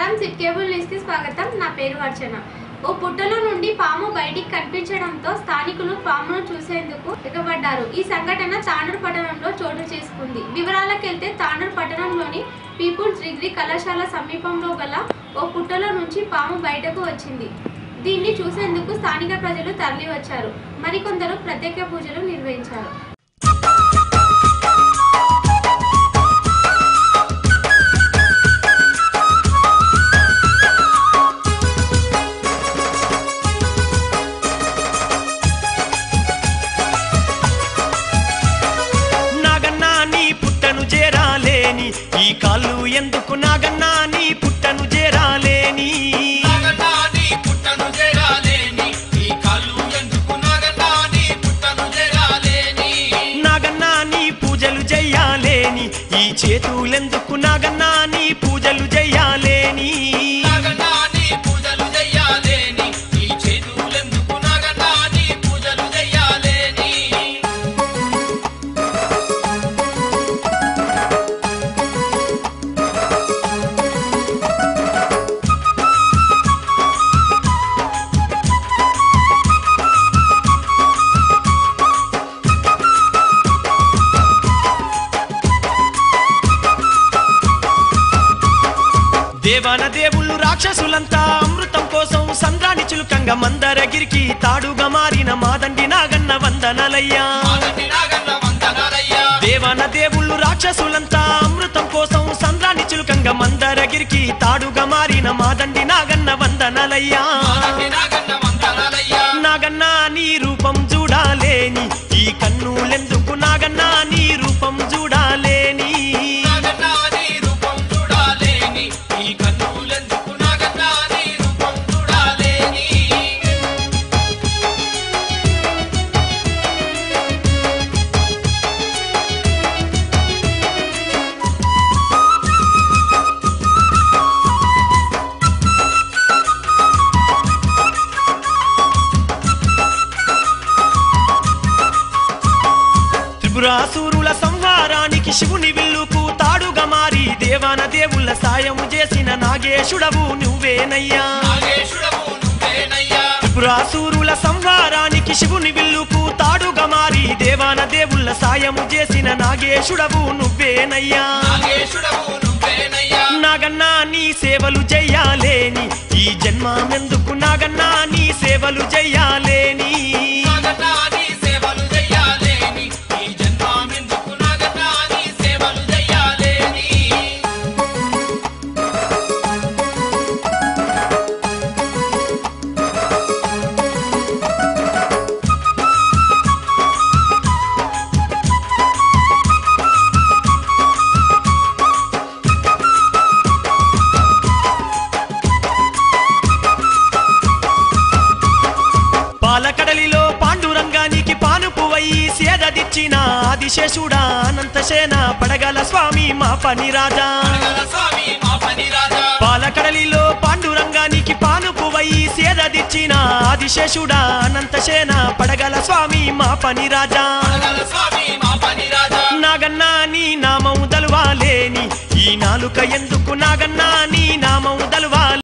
నమస్కారం SIT cable news కి స్వాగతం నా పేరు అర్చన ఓ పుట్టలో నుండి పాము బయటికి కనిపించడంతో స్థానికులు పామును చూసేందుకు ఎగబడ్డారు ఈ సంఘటన తాండూరు పట్టణంలో చోటు చేసుకుంది వివరాలకెళ్తే తాండూరు పట్టణంలోని పీపుల్స్ డిగ్రీ కళాశాల సమీపంలో గల ఓ పుట్టలో నుంచి పాము బయటకు వచ్చింది దీన్ని చూసేందుకు స్థానిక ప్రజలు తరలి వచ్చారు మరికొందరు ప్రత్యేక పూజలు నిర్వహించారు నాగన్నా నీ పుట్టను చేరాలేని ఈ కాళ్ళు ఎందుకు నాగన్నా నీ పుట్టను చేరాలేని నాగనాని పుట్టను చేరాలేని ఈ కాళ్ళు ఎందుకు నాగనాని పుట్టను చేరాలేని నాగన్నా నీ పూజలు చెయ్యాలేని ఈ చేతులెందుకు నాగన్నా నీ పూజలు చెయ్యాలేని నాగనాని పూజలు చెయ్యాలేని ఈ చేతులెందుకు నాగనాని పూజలు చెయ్యాలేని దేవాన దేవుళ్ళు రాక్షసులంతా అమృతం కోసం సంద్రాన్ని చులుకంగా మందరగిరికి తాడుగా మారిన మాదండి నాగన్న వందనలయ్యా మాగంటి నాగన్న వందనాలయ్యా దేవాన దేవుళ్ళు రాక్షసులంతా అమృతం కోసం సంద్రాన్ని చులుకంగా మందరగిరికి తాడుగా మారిన మాదండి నాగన్న వందనలయ్యా మాగంటి నాగన్న వందనాలయ్యా నాగన్నా నీ రూపం చూడాలేని ఈ కన్నులెందుకు నాగన్నా నీ రూపం చూడాలేని నాగనాని రూపం చూడాలేని ఈ కన్నులెందుకు నాగనాని రూపం చూడాలేని త్రిపురాసురుల సంహారానికి శివుని విల్లుకు తాడుగా మారి దేవాన దేవుళ్ళ సాయము చేసిన నాగేశుడవు నువ్వేనయ్యా నాగేశుడవు నువ్వేనయ్యా త్రిపురాసురుల సంహారానికి శివుని విల్లుకు తాడుగా మారి దేవాన దేవుళ్ళ సాయము చేసిన నాగేశుడవు నువ్వేనయ్యా నాగేశుడవు నువ్వేనయ్యా నాగన్నా నీ సేవలు చెయ్యాలేని ఈ జన్మమెందుకు నాగన్నా నీ సేవలు చెయ్యాలేని నాగనాని సేవలు చెయ్యాలేని ఈ జన్మమెందుకు నాగనాని సేవలు చెయ్యాలేని పాలకడలిలో పాండురంగానికి పానుపువయి సేదదిచ్చిన ఆదిశేషుడా అనంతసేన పడగల స్వామి మా పని రాజా అడగల స్వామి మా పని రాజా పాలకడలిలో పాండురంగానికి పానుపువయి సేదదిచ్చిన ఆదిశేషుడా అనంతసేన పడగల స్వామి మా పని రాజా అడగల స్వామి మా పని రాజా నాగన్నా నీ నామం దలువాలేని ఈ నాలుక ఎందుకు నాగన్నా నీ నామం దలువాలి